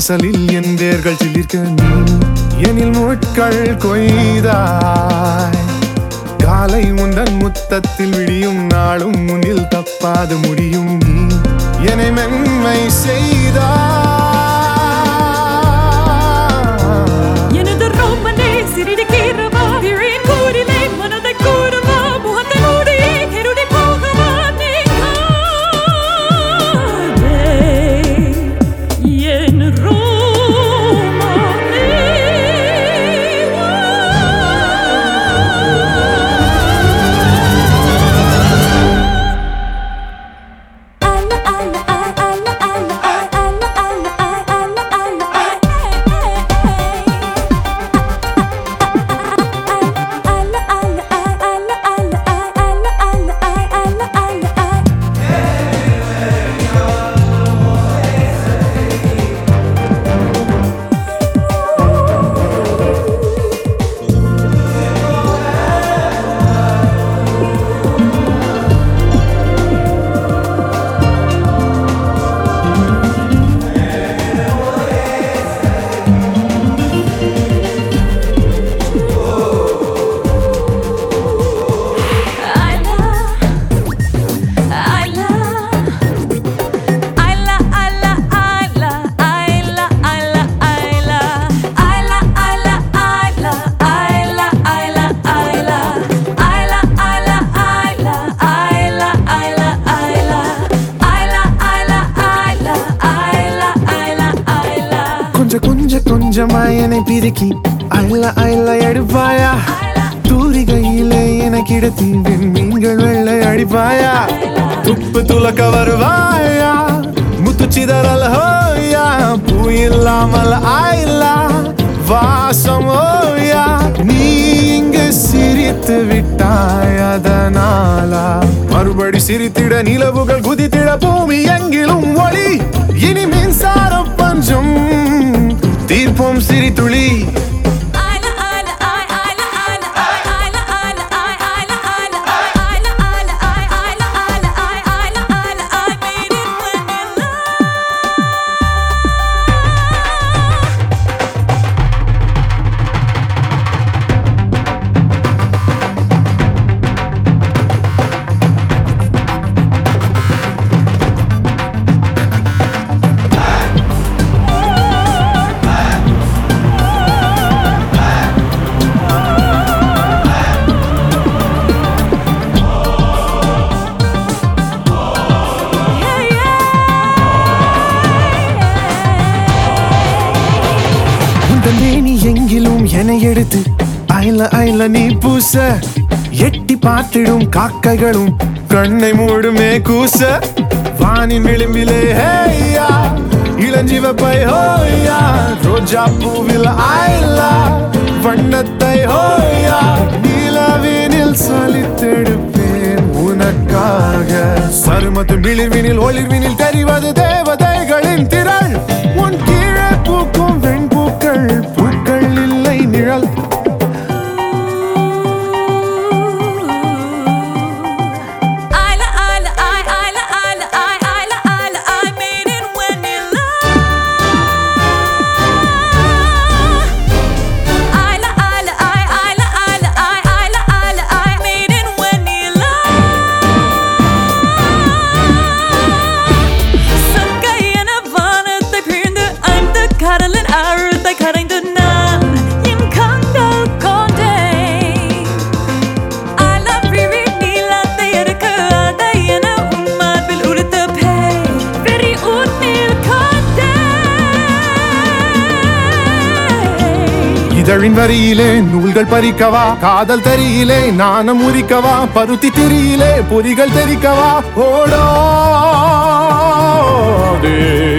வாசலில் என் வேர்கள் சிலிர்க்க நீ எனில் முட்கள் கொய்தாய் காலை உந்தன் முத்தத்தில் விடியும் நாளும் முன்னில் தப்பாது முடியும் நீ என்னை மென்மை செய்தாய் எனது ரோமனே சிறிது கீறவா இழின் கூறிலே மனதை கூறவா முகத்தை மூடி இருடி போகவா நீ காதே என் ரோமனே கொஞ்ச கொஞ்ச கொஞ்சமா என்னை பிரிக்கி அள்ள அள்ள எடுப்பாயா தூரிகையிலே எனக்கு இடத்தி மீன்கள் வெள்ளை அடிப்பாயா துப்பு துலக்க வருவாயா முத்து சிதறல் ஹோயா பூ இல்லாமல் ஆயில்லா வாசம் ஓயா நீ இங்கு சிரித்து விட்டாய் அதனாலா மறுபடி சிரித்திட நிலவுகள் குதித்திட பூமி எங்கிலும் ஒளி இனி மின்சார பஞ்சம் தீர்ப்போம் சிரித்துளி உந்தன் மேனி எங்கிலும் என எடுத்து ஐல ஐல நீ பூச எட்டி பார்த்திடும் காக்கைகளும் கண்ணை மூடுமே கூச வானின் விளிம்பிலே ஹேயா இளஞ்சிவப்பை ஹோயா ரோஜா பூவில் ஆயிலா வண்ணத்தை ஹோயா நிலவினில் சலித்தெடுப்பேன் உனக்காக சருமத்து விளிர்வினில் ஒளிர்வினில் தெரிவது தேவதைகளின் திரள் உன் கீழே பூக்கும் வெண்பூக்கள் பூக்கள் இல்லை நிழல் கடலின் ஆழத்தை கரைந்து நான் என் கண்கள் கொண்டேன் அலப்பிரி நீளத்தை எடுக்க அதை என உன் மார்பில் உடுத்த பேய் வெறி உன்னில் கொண்டேன் இதழின் வரியிலே நூல்கள் பறிக்கவா காதல் தரியிலே நாணம் உரிக்கவா பருத்தி திரியிலே பொறிகள் தெரிக்கவா ஓடோ